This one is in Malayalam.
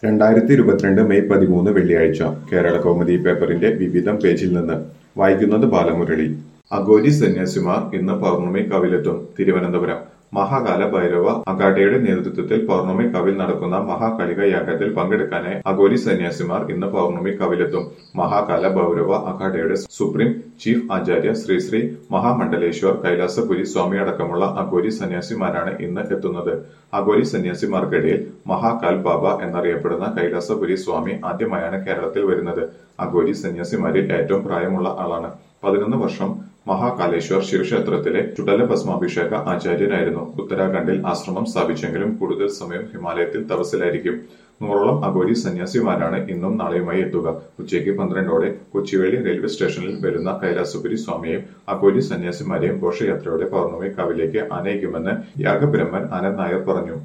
രണ്ടായിരത്തി ഇരുപത്തിരണ്ട് മെയ് പതിമൂന്ന് വെള്ളിയാഴ്ച കേരള കൗമുദി പേപ്പറിന്റെ വിവിധം പേജിൽ നിന്ന് വായിക്കുന്നത് ബാലമുരളി അഗോരി സന്യാസിമാർ ഇന്ന് പൗർണമി കവിലെത്തും തിരുവനന്തപുരം മഹാകാല ഭൈരവ അഗാഡയുടെ നേതൃത്വത്തിൽ പൗർണമി കവിൽ നടക്കുന്ന മഹാകളിക യാഗത്തിൽ പങ്കെടുക്കാനായി അഗോരി സന്യാസിമാർ ഇന്ന് പൗർണമി കവിലെത്തും മഹാകാല ഭൈരവ അഖാഡയുടെ സുപ്രീം ചീഫ് ആചാര്യ ശ്രീ ശ്രീ മഹാമണ്ഡലേശ്വർ കൈലാസപുരി സ്വാമി അടക്കമുള്ള അഗോരി സന്യാസിമാരാണ് ഇന്ന് എത്തുന്നത് അഗോരി സന്യാസിമാർക്കിടയിൽ മഹാകാൽ ബാബ എന്നറിയപ്പെടുന്ന കൈലാസപുരി സ്വാമി ആദ്യമായാണ് കേരളത്തിൽ വരുന്നത് അഗോരി സന്യാസിമാരിൽ ഏറ്റവും പ്രായമുള്ള ആളാണ് പതിനൊന്ന് വർഷം മഹാകാലേശ്വർ ശിവക്ഷേത്രത്തിലെ ചുടല ഭസ്മാഭിഷേക ആചാര്യനായിരുന്നു ഉത്തരാഖണ്ഡിൽ ആശ്രമം സ്ഥാപിച്ചെങ്കിലും കൂടുതൽ സമയം ഹിമാലയത്തിൽ തപസ്സിലായിരിക്കും നൂറോളം അഗോരി സന്യാസിമാരാണ് ഇന്നും നാളെയുമായി എത്തുക ഉച്ചയ്ക്ക് പന്ത്രണ്ടോടെ കൊച്ചുവേളി റെയിൽവേ സ്റ്റേഷനിൽ വരുന്ന കൈലാസപുരി സ്വാമിയെയും അഗോരി സന്യാസിമാരെയും ഘോഷയാത്രയോടെ പൗർണമി കാവിലേക്ക് ആനയിക്കുമെന്ന് യാഗബ്രഹ്മൻ ആനന്ദ് നായർ പറഞ്ഞു